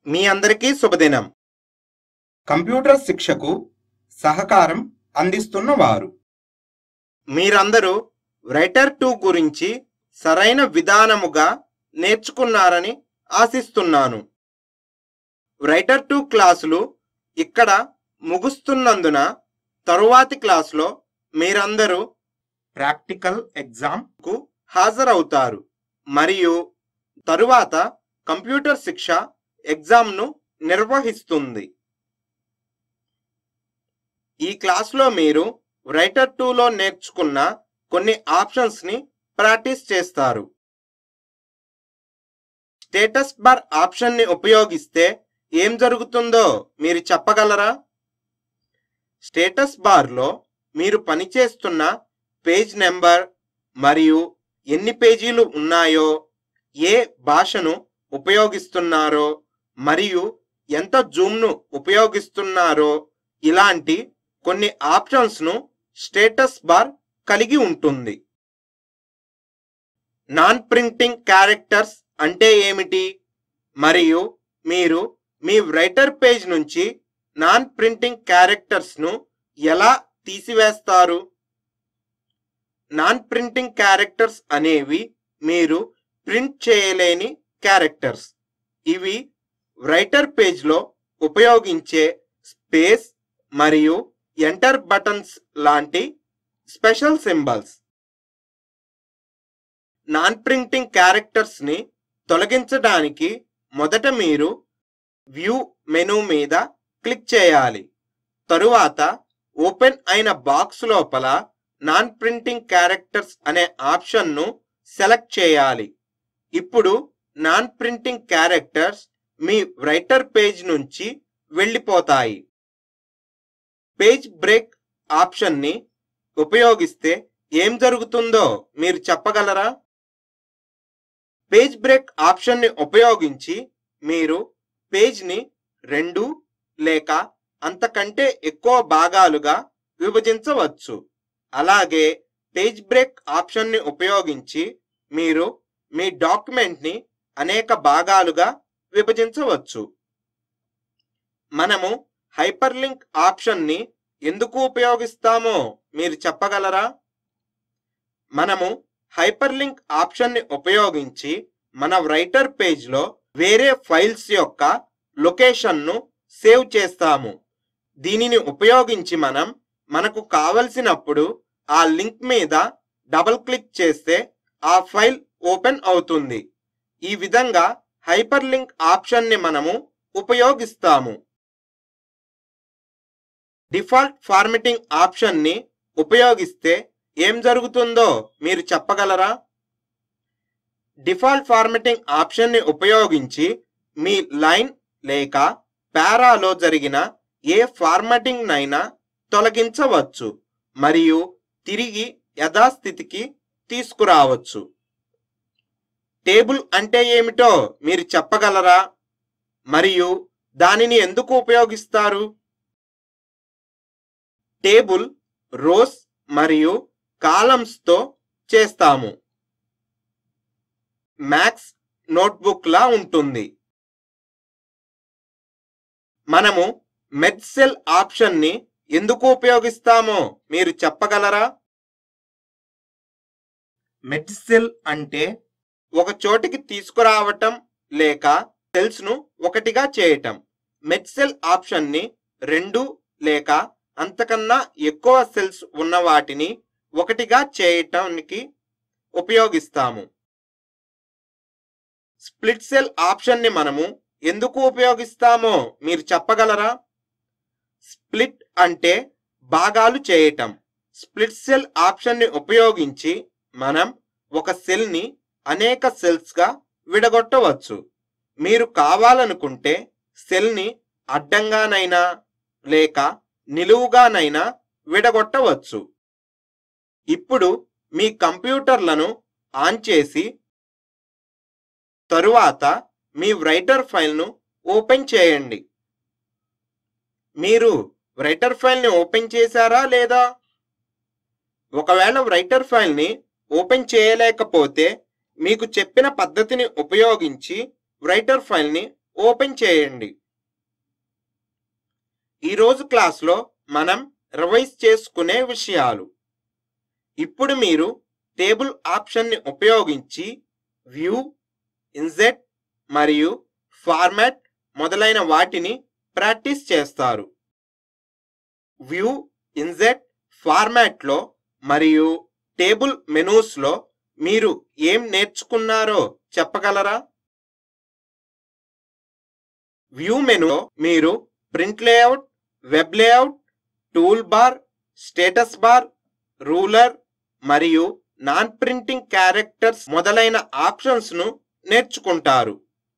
మీ అందరికీ శుభదినం కంప్యూటర్ శిక్షకు సహకారం అందిస్తున్న వారు మీరందరూ రైటర్ టూ గురించి సరైన విధానముగా నేర్చుకున్నారని ఆశిస్తున్నాను రైటర్ టూ క్లాసులు ఇక్కడ ముగుస్తున్నందున తరువాతి క్లాసులో మీరందరూ ప్రాక్టికల్ ఎగ్జామ్కు హాజరవుతారు మరియు తరువాత కంప్యూటర్ శిక్ష ఎగ్జామ్ను నిర్వహిస్తుంది ఈ క్లాస్లో మీరు రైటర్ టూలో నేర్చుకున్న కొన్ని ఆప్షన్స్ని ప్రాక్టీస్ చేస్తారు స్టేటస్ బార్ ఆప్షన్ని ఉపయోగిస్తే ఏం జరుగుతుందో మీరు చెప్పగలరా స్టేటస్ బార్లో మీరు పనిచేస్తున్న పేజ్ నెంబర్ మరియు ఎన్ని పేజీలు ఉన్నాయో ఏ భాషను ఉపయోగిస్తున్నారో మరియు ఎంత జూమ్ను ఉపయోగిస్తున్నారో ఇలాంటి కొన్ని ఆప్షన్స్ను స్టేటస్ బార్ కలిగి ఉంటుంది నాన్ ప్రింటింగ్ క్యారెక్టర్స్ అంటే ఏమిటి మరియు మీరు మీ రైటర్ పేజ్ నుంచి నాన్ ప్రింటింగ్ క్యారెక్టర్స్ను ఎలా తీసివేస్తారు నాన్ ప్రింటింగ్ క్యారెక్టర్స్ అనేవి మీరు ప్రింట్ చేయలేని క్యారెక్టర్స్ ఇవి రైటర్ పేజ్లో ఉపయోగించే స్పేస్ మరియు ఎంటర్ బటన్స్ లాంటి special symbols non printing characters ని తొలగించడానికి మొదట మీరు వ్యూ మెనూ మీద క్లిక్ చేయాలి తరువాత ఓపెన్ అయిన బాక్స్ లోపల నాన్ ప్రింటింగ్ క్యారెక్టర్స్ అనే ఆప్షన్ను సెలెక్ట్ చేయాలి ఇప్పుడు నాన్ ప్రింటింగ్ క్యారెక్టర్స్ మీ రైటర్ పేజ్ నుంచి వెళ్ళిపోతాయి పేజ్ బ్రేక్ ఆప్షన్ని ఉపయోగిస్తే ఏం జరుగుతుందో మీరు చెప్పగలరా పేజ్ బ్రేక్ ఆప్షన్ని ఉపయోగించి మీరు పేజ్ని రెండు లేక అంతకంటే ఎక్కువ భాగాలుగా విభజించవచ్చు అలాగే పేజ్ బ్రేక్ ఆప్షన్ని ఉపయోగించి మీరు మీ డాక్యుమెంట్ని అనేక భాగాలుగా విభజించవచ్చు మనము హైపర్ లింక్ ఆప్షన్ని ఎందుకు ఉపయోగిస్తామో మీరు చెప్పగలరా మనము హైపర్ లింక్ ఆప్షన్ని ఉపయోగించి మన రైటర్ పేజ్లో వేరే ఫైల్స్ యొక్క లొకేషన్ను సేవ్ చేస్తాము దీనిని ఉపయోగించి మనం మనకు కావలసినప్పుడు ఆ లింక్ మీద డబుల్ క్లిక్ చేస్తే ఆ ఫైల్ ఓపెన్ అవుతుంది ఈ విధంగా హైపర్ లింక్ ఆప్షన్ని మనము ఉపయోగిస్తాము డిఫాల్ట్ ఫార్మెటింగ్ ఆప్షన్ని ఉపయోగిస్తే ఏం జరుగుతుందో మీరు చెప్పగలరా డిఫాల్ట్ ఫార్మెటింగ్ ఆప్షన్ని ఉపయోగించి మీ లైన్ లేక పారాలో జరిగిన ఏ ఫార్మాటింగ్ నైనా తొలగించవచ్చు మరియు తిరిగి యథాస్థితికి తీసుకురావచ్చు టేబుల్ అంటే ఏమిటో మీరు చెప్పగలరా మరియు దానిని ఎందుకు ఉపయోగిస్తారు టేబుల్ రోస్ మరియు కాలమ్స్తో చేస్తాము మ్యాక్స్ నోట్బుక్ లా ఉంటుంది మనము మెడ్సెల్ ఆప్షన్ని ఎందుకు ఉపయోగిస్తామో మీరు చెప్పగలరా మెడ్సెల్ అంటే ఒక చోటికి తీసుకురావటం లేక సెల్స్ ను ఒకటిగా చేయటం మెడ్సెల్ ఆప్షన్ని రెండు లేక అంతకన్నా ఎక్కువ సెల్స్ ఉన్న వాటిని ఒకటిగా చేయటానికి ఉపయోగిస్తాము స్ప్లిట్ సెల్ ఆప్షన్ని మనము ఎందుకు ఉపయోగిస్తామో మీరు చెప్పగలరా స్ప్లిట్ అంటే భాగాలు చేయటం స్ప్లిట్ సెల్ ఆప్షన్ని ఉపయోగించి మనం ఒక సెల్ని అనేక సెల్స్గా విడగొట్టవచ్చు మీరు కావాలనుకుంటే సెల్ని అడ్డంగానైనా లేక నిలువుగానైనా విడగొట్టవచ్చు ఇప్పుడు మీ కంప్యూటర్లను ఆన్ చేసి తరువాత మీ రైటర్ ఫైల్ను ఓపెన్ చేయండి మీరు రైటర్ ఫైల్ని ఓపెన్ చేశారా లేదా ఒకవేళ రైటర్ ఫైల్ని ఓపెన్ చేయలేకపోతే మీకు చెప్పిన పద్ధతిని ఉపయోగించి రైటర్ ఫైల్ని ఓపెన్ చేయండి ఈరోజు క్లాస్లో మనం రివైజ్ చేసుకునే విషయాలు ఇప్పుడు మీరు టేబుల్ ఆప్షన్ని ఉపయోగించి వ్యూ ఇన్సెట్ మరియు ఫార్మాట్ మొదలైన వాటిని ప్రాక్టీస్ చేస్తారు వ్యూ ఇన్సెట్ ఫార్మాట్లో మరియు టేబుల్ మెనూస్లో మీరు ఏం నేర్చుకున్నారో చెప్పగలరా వ్యూ మెనూలో మీరు print layout web layout toolbar status bar ruler మరియు నాన్ ప్రింటింగ్ క్యారెక్టర్స్ మొదలైన ఆప్షన్స్ ను నేర్చుకుంటారు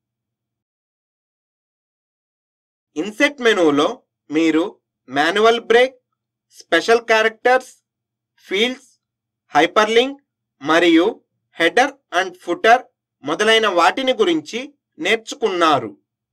ఇన్సెట్ మెనూలో మీరు manual break special characters fields hyperlink మరియు హెడర్ అండ్ ఫుటర్ మొదలైన వాటిని గురించి నేర్చుకున్నారు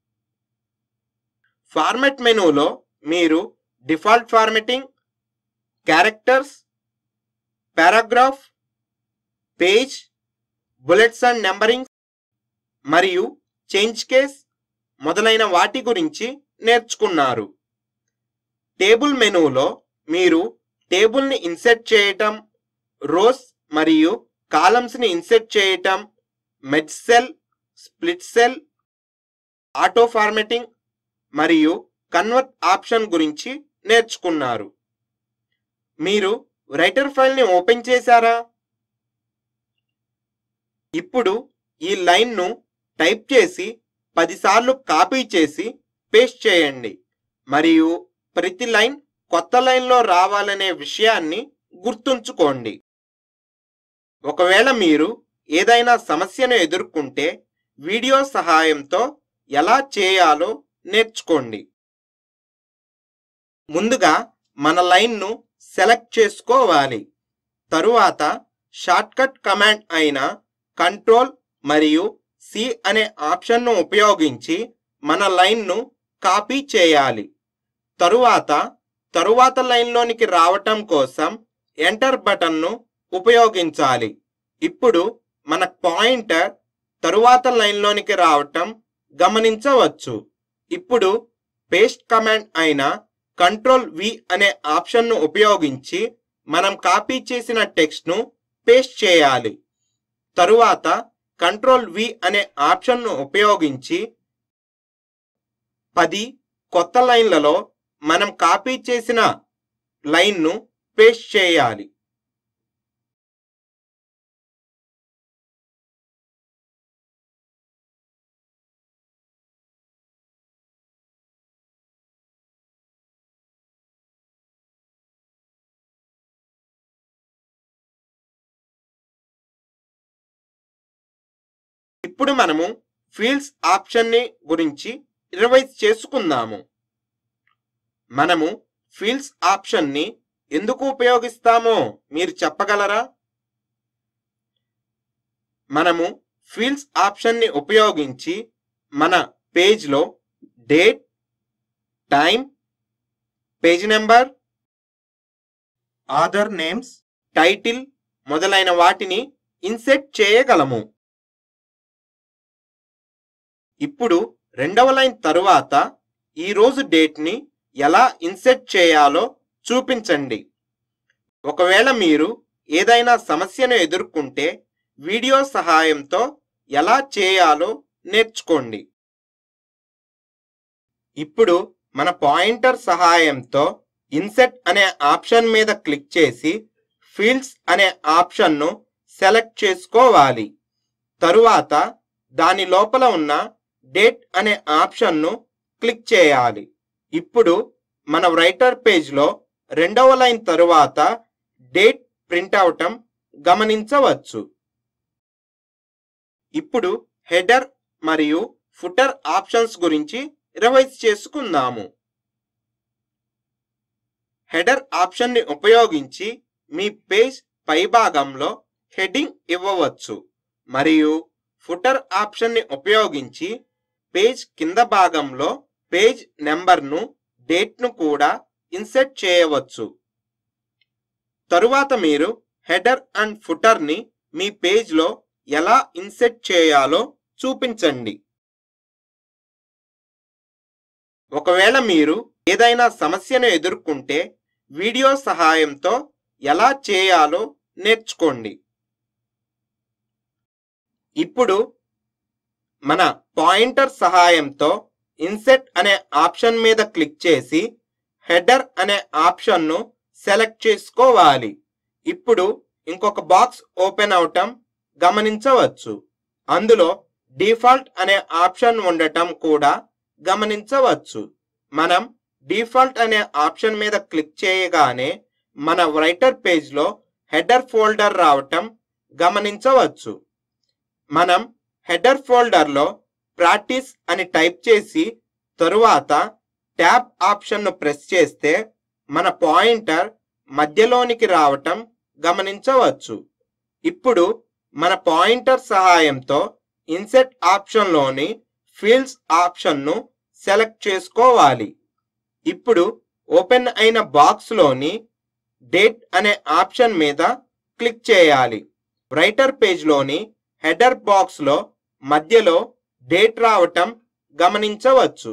ఫార్మెట్ మెనూలో మీరు default formatting characters paragraph page bullets and numbering మరియు చేంజ్ కేస్ మొదలైన వాటి గురించి నేర్చుకున్నారు టేబుల్ మెనూలో మీరు టేబుల్ని ఇన్సెట్ చేయటం రోస్ మరియు కాలమ్స్ని ఇన్సెట్ చేయటం మెడ్ cell split cell auto formatting మరియు కన్వర్ట్ ఆప్షన్ గురించి నేర్చుకున్నారు మీరు రైటర్ ఫైల్ని ఓపెన్ చేశారా ఇప్పుడు ఈ లైన్ను టైప్ చేసి పదిసార్లు కాపీ చేసి పేస్ట్ చేయండి మరియు ప్రతి లైన్ కొత్త లైన్లో రావాలనే విషయాన్ని గుర్తుంచుకోండి ఒకవేళ మీరు ఏదైనా సమస్యను ఎదుర్కొంటే వీడియో సహాయంతో ఎలా చేయాలో నేర్చుకోండి ముందుగా మన లైన్ను సెలెక్ట్ చేసుకోవాలి తరువాత షార్ట్కట్ కమాండ్ అయిన కంట్రోల్ మరియు సి అనే ఆప్షన్ను ఉపయోగించి మన లైన్ను కాపీ చేయాలి తరువాత తరువాత లైన్లోనికి రావటం కోసం ఎంటర్ బటన్ను ఉపయోగించాలి ఇప్పుడు మన పాయింటర్ తరువాత లైన్లోనికి రావటం గమనించవచ్చు ఇప్పుడు పేస్ట్ కమాండ్ అయిన కంట్రోల్ వి అనే ఆప్షన్ను ఉపయోగించి మనం కాపీ చేసిన టెక్స్ట్ను పేస్ట్ చేయాలి తరువాత కంట్రోల్ వి అనే ఆప్షన్ను ఉపయోగించి పది కొత్త లైన్లలో మనం కాపీ చేసిన లైన్ను పేస్ట్ చేయాలి ఇప్పుడు మనము ఫీల్డ్స్ ఆప్షన్ని గురించి రివైజ్ చేసుకుందాము మనము ఫీల్డ్స్ ఆప్షన్ని ఎందుకు ఉపయోగిస్తామో మీరు చెప్పగలరా మనము ఫీల్డ్స్ ఆప్షన్ని ఉపయోగించి మన పేజ్లో date time page number author names title మొదలైన వాటిని ఇన్సెట్ చేయగలము ఇప్పుడు రెండవ లైన్ తరువాత ఈ రోజు డేట్ని ఎలా ఇన్సెట్ చేయాలో చూపించండి ఒకవేళ మీరు ఏదైనా సమస్యను ఎదుర్కొంటే వీడియో సహాయంతో ఎలా చేయాలో నేర్చుకోండి ఇప్పుడు మన పాయింటర్ సహాయంతో ఇన్సెట్ అనే ఆప్షన్ మీద క్లిక్ చేసి ఫీల్డ్స్ అనే ఆప్షన్ను సెలెక్ట్ చేసుకోవాలి తరువాత దాని లోపల ఉన్న డేట్ అనే ఆప్షన్ను క్లిక్ చేయాలి ఇప్పుడు మన రైటర్ పేజ్లో రెండవ లైన్ తరువాత డేట్ ప్రింట్ అవటం గమనించవచ్చు ఇప్పుడు హెడర్ మరియు ఫుటర్ ఆప్షన్స్ గురించి రివైజ్ చేసుకుందాము హెడర్ ఆప్షన్ని ఉపయోగించి మీ పేజ్ పైభాగంలో హెడ్డింగ్ ఇవ్వవచ్చు మరియు ఫుటర్ ఆప్షన్ని ఉపయోగించి పేజ్ కింద భాగంలో పేజ్ నెంబర్ను డేట్ను కూడా ఇన్సెట్ చేయవచ్చు తరువాత మీరు హెడర్ అండ్ ఫుటర్ని మీ పేజ్లో ఎలా ఇన్సెట్ చేయాలో చూపించండి ఒకవేళ మీరు ఏదైనా సమస్యను ఎదుర్కొంటే వీడియో సహాయంతో ఎలా చేయాలో నేర్చుకోండి ఇప్పుడు మన పాయింటర్ సహాయంతో ఇన్సెట్ అనే ఆప్షన్ మీద క్లిక్ చేసి హెడర్ అనే ఆప్షన్ను సెలెక్ట్ చేసుకోవాలి ఇప్పుడు ఇంకొక బాక్స్ ఓపెన్ అవటం గమనించవచ్చు అందులో డిఫాల్ట్ అనే ఆప్షన్ ఉండటం కూడా గమనించవచ్చు మనం డిఫాల్ట్ అనే ఆప్షన్ మీద క్లిక్ చేయగానే మన రైటర్ పేజ్లో హెడర్ ఫోల్డర్ రావటం గమనించవచ్చు మనం హెడర్ ఫోల్డర్లో ప్రాక్టీస్ అని టైప్ చేసి తరువాత ట్యాబ్ ఆప్షన్ను ప్రెస్ చేస్తే మన పాయింటర్ మధ్యలోనికి రావటం గమనించవచ్చు ఇప్పుడు మన పాయింటర్ సహాయంతో ఇన్సెట్ ఆప్షన్లోని ఫీల్డ్స్ ఆప్షన్ను సెలెక్ట్ చేసుకోవాలి ఇప్పుడు ఓపెన్ అయిన బాక్స్లోని డేట్ అనే ఆప్షన్ మీద క్లిక్ చేయాలి రైటర్ పేజ్లోని హెడర్ బాక్స్లో మధ్యలో డేట్ రావటం గమనించవచ్చు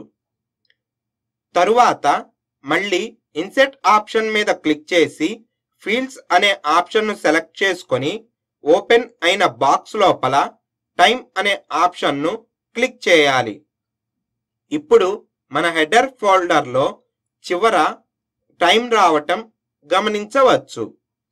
తరువాత మళ్ళీ ఇన్సెట్ ఆప్షన్ మీద క్లిక్ చేసి ఫీల్డ్స్ అనే ఆప్షన్ను సెలెక్ట్ చేసుకొని ఓపెన్ అయిన బాక్స్ లోపల టైం అనే ఆప్షన్ను క్లిక్ చేయాలి ఇప్పుడు మన హెడర్ ఫోల్డర్లో చివర టైం రావటం గమనించవచ్చు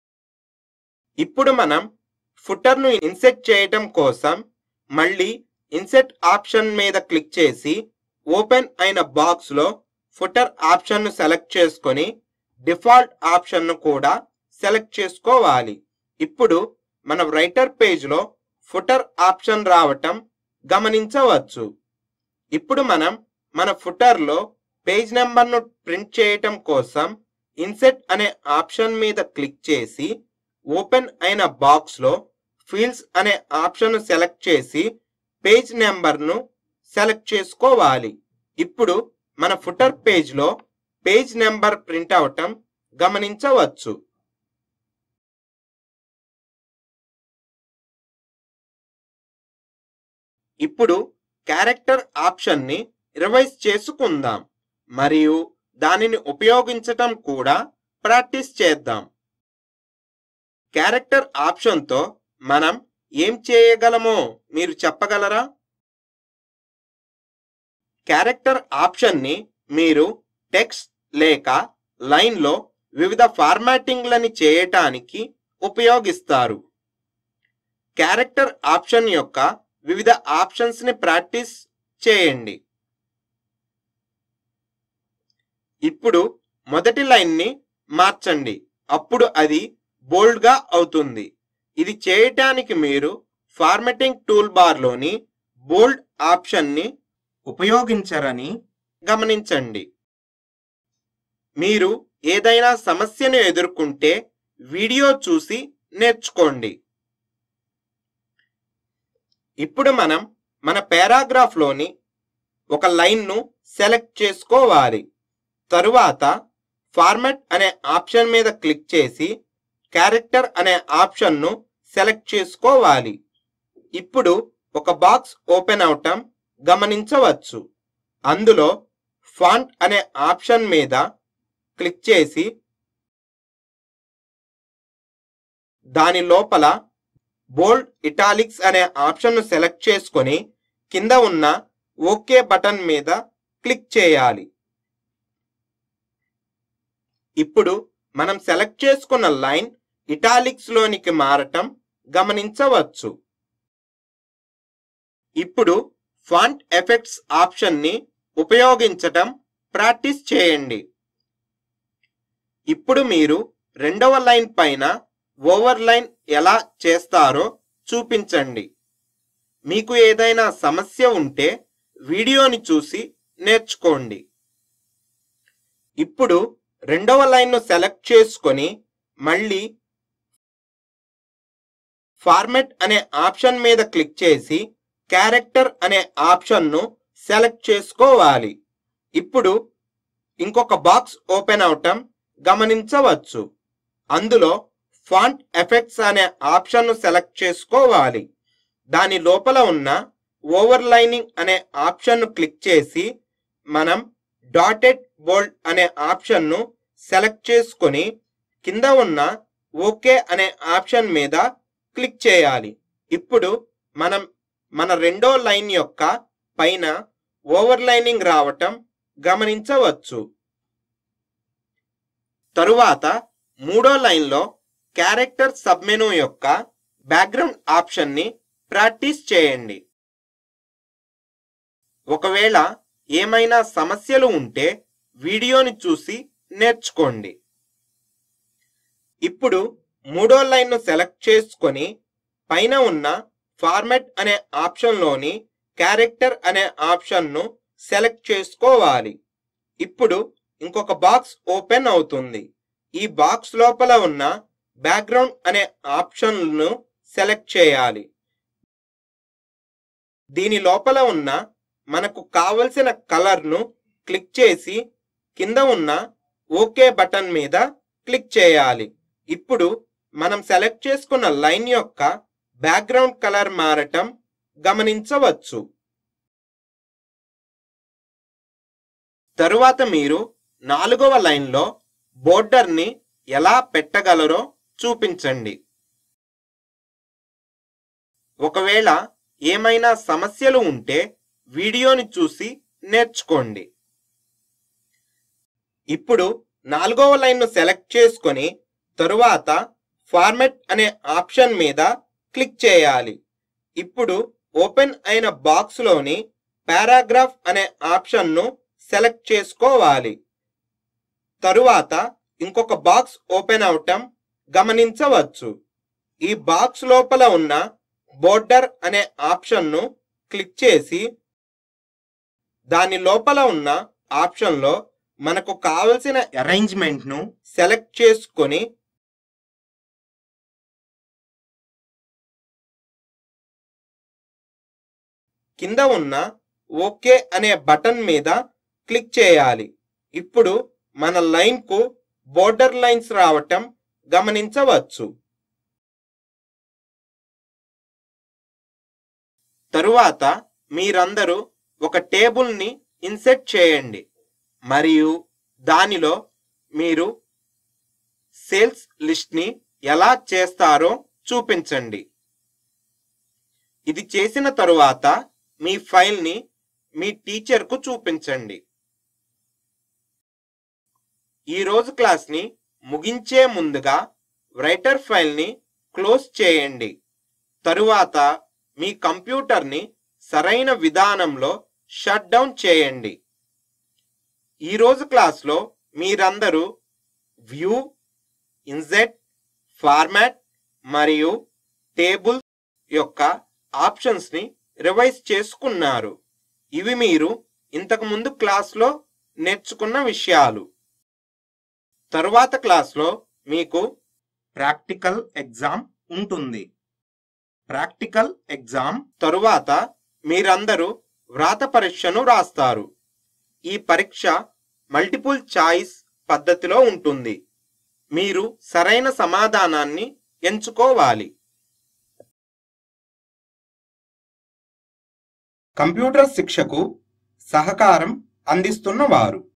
ఇప్పుడు మనం ఫుటర్ను ఇన్సెట్ చేయటం కోసం మళ్ళీ ఇన్సెట్ ఆప్షన్ మీద క్లిక్ చేసి ఓపెన్ అయిన బాక్స్లో ఫుటర్ ఆప్షన్ను సెలెక్ట్ చేసుకొని డిఫాల్ట్ ఆప్షన్ను కూడా సెలెక్ట్ చేసుకోవాలి ఇప్పుడు మన రైటర్ పేజ్లో ఫుటర్ ఆప్షన్ రావటం గమనించవచ్చు ఇప్పుడు మనం మన ఫుటర్లో పేజ్ నెంబర్ను ప్రింట్ చేయటం కోసం ఇన్సెట్ అనే ఆప్షన్ మీద క్లిక్ చేసి ఓపెన్ అయిన బాక్స్లో ఫీల్డ్స్ అనే ఆప్షన్ సెలెక్ట్ చేసి పేజ్ నెంబర్ను సెలెక్ట్ చేసుకోవాలి ఇప్పుడు మన ఫుటర్ పేజ్లో పేజ్ నెంబర్ ప్రింట్ అవటం గమనించవచ్చు ఇప్పుడు క్యారెక్టర్ ఆప్షన్ని రివైజ్ చేసుకుందాం మరియు దానిని ఉపయోగించటం కూడా ప్రాక్టీస్ చేద్దాం క్యారెక్టర్ ఆప్షన్తో మనం ఏం చేయగలమో మీరు చెప్పగలరా క్యారెక్టర్ ఆప్షన్ని మీరు టెక్స్ట్ లేక లైన్లో వివిధ ఫార్మాటింగ్లని చేయటానికి ఉపయోగిస్తారు క్యారెక్టర్ ఆప్షన్ యొక్క వివిధ ఆప్షన్స్ని ప్రాక్టీస్ చేయండి ఇప్పుడు మొదటి లైన్ని మార్చండి అప్పుడు అది బోల్డ్గా అవుతుంది ఇది చేయటానికి మీరు ఫార్మెటింగ్ టూల్ బార్లోని బోల్డ్ ఆప్షన్ని ఉపయోగించరని గమనించండి మీరు ఏదైనా సమస్యను ఎదుర్కొంటే వీడియో చూసి నేర్చుకోండి ఇప్పుడు మనం మన పారాగ్రాఫ్లోని ఒక లైన్ను సెలెక్ట్ చేసుకోవాలి తరువాత ఫార్మాట్ అనే ఆప్షన్ మీద క్లిక్ చేసి క్యారెక్టర్ అనే ఆప్షన్ను సెలెక్ట్ చేసుకోవాలి ఇప్పుడు ఒక బాక్స్ ఓపెన్ అవటం గమనించవచ్చు అందులో ఫాంట్ అనే ఆప్షన్ మీద క్లిక్ చేసి దాని లోపల బోల్డ్ ఇటాలిక్స్ అనే ఆప్షన్ను సెలెక్ట్ చేసుకొని కింద ఉన్న ఓకే బటన్ మీద క్లిక్ చేయాలి ఇప్పుడు మనం సెలెక్ట్ చేసుకున్న లైన్ ఇటాలిక్స్ లోనికి మారటం గమనించవచ్చు ఇప్పుడు ఫాంట్ ఎఫెక్ట్స్ ఆప్షన్ని ఉపయోగించటం ప్రాక్టీస్ చేయండి ఇప్పుడు మీరు రెండవ లైన్ పైన ఓవర్ లైన్ ఎలా చేస్తారో చూపించండి మీకు ఏదైనా సమస్య ఉంటే వీడియోని చూసి నేర్చుకోండి ఇప్పుడు రెండవ లైన్ను సెలెక్ట్ చేసుకొని మళ్ళీ ఫార్మెట్ అనే ఆప్షన్ మీద క్లిక్ చేసి క్యారెక్టర్ అనే ఆప్షన్ను సెలెక్ట్ చేసుకోవాలి ఇప్పుడు ఇంకొక బాక్స్ ఓపెన్ అవటం గమనించవచ్చు అందులో ఫాంట్ ఎఫెక్ట్స్ అనే ఆప్షన్ను సెలెక్ట్ చేసుకోవాలి దాని లోపల ఉన్న ఓవర్ లైనింగ్ అనే ఆప్షన్ను క్లిక్ చేసి మనం డాటెడ్ బోల్డ్ అనే ఆప్షన్ను సెలెక్ట్ చేసుకొని కింద ఉన్న ఓకే అనే ఆప్షన్ మీద క్లిక్ చేయాలి ఇప్పుడు మనం మన రెండో లైన్ యొక్క పైన ఓవర్లైనింగ్ రావటం గమనించవచ్చు తరువాత మూడో లైన్లో క్యారెక్టర్ సబ్మెను యొక్క బ్యాక్గ్రౌండ్ ఆప్షన్ని ప్రాక్టీస్ చేయండి ఒకవేళ ఏమైనా సమస్యలు ఉంటే వీడియోని చూసి నేర్చుకోండి ఇప్పుడు మూడో లైన్ను సెలెక్ట్ చేసుకొని పైన ఉన్న ఫార్మాట్ అనే ఆప్షన్లోని క్యారెక్టర్ అనే ఆప్షన్ను సెలెక్ట్ చేసుకోవాలి ఇప్పుడు ఇంకొక బాక్స్ ఓపెన్ అవుతుంది ఈ బాక్స్ లోపల ఉన్న బ్యాక్గ్రౌండ్ అనే ఆప్షన్ను సెలెక్ట్ చేయాలి దీని లోపల ఉన్న మనకు కావలసిన కలర్ను క్లిక్ చేసి కింద ఉన్న ఓకే బటన్ మీద క్లిక్ చేయాలి ఇప్పుడు మనం సెలెక్ట్ చేసుకున్న లైన్ యొక్క బ్యాక్గ్రౌండ్ కలర్ మారటం గమనించవచ్చు తరువాత మీరు నాలుగవ లైన్లో బోర్డర్ని ఎలా పెట్టగలరో చూపించండి ఒకవేళ ఏమైనా సమస్యలు ఉంటే వీడియోని చూసి నేర్చుకోండి ఇప్పుడు నాలుగవ లైన్ను సెలెక్ట్ చేసుకొని తరువాత ఫార్మెట్ అనే ఆప్షన్ మీద క్లిక్ చేయాలి ఇప్పుడు ఓపెన్ అయిన బాక్స్లోని పారాగ్రాఫ్ అనే ఆప్షన్ను సెలెక్ట్ చేసుకోవాలి తరువాత ఇంకొక బాక్స్ ఓపెన్ అవటం గమనించవచ్చు ఈ బాక్స్ లోపల ఉన్న బోర్డర్ అనే ఆప్షన్ను క్లిక్ చేసి దాని లోపల ఉన్న ఆప్షన్లో మనకు కావలసిన అరేంజ్మెంట్ను సెలెక్ట్ చేసుకొని కింద ఉన్న ఓకే అనే బటన్ మీద క్లిక్ చేయాలి ఇప్పుడు మన లైన్కు బోర్డర్ లైన్స్ రావటం గమనించవచ్చు తరువాత మీరందరూ ఒక టేబుల్ని ఇన్సెట్ చేయండి మరియు దానిలో మీరు సేల్స్ లిస్ట్ని ఎలా చేస్తారో చూపించండి ఇది చేసిన తరువాత మీ ఫైల్ని మీ టీచర్కు చూపించండి ఈరోజు క్లాస్ని ముగించే ముందుగా రైటర్ ఫైల్ని క్లోజ్ చేయండి తరువాత మీ కంప్యూటర్ని సరైన విధానంలో షట్ డౌన్ చేయండి ఈరోజు క్లాస్లో మీరందరూ వ్యూ ఇన్సెట్ ఫార్మాట్ మరియు టేబుల్ యొక్క ఆప్షన్స్ని రివైజ్ చేసుకున్నారు ఇవి మీరు ఇంతకుముందు క్లాస్లో నేర్చుకున్న విషయాలు తరువాత క్లాస్లో మీకు ప్రాక్టికల్ ఎగ్జామ్ ఉంటుంది ప్రాక్టికల్ ఎగ్జామ్ తరువాత మీరందరూ వ్రాత పరీక్షను రాస్తారు ఈ పరీక్ష మల్టిపుల్ చాయిస్ పద్ధతిలో ఉంటుంది మీరు సరైన సమాధానాన్ని ఎంచుకోవాలి కంప్యూటర్ శిక్షకు సహకారం అందిస్తున్న వారు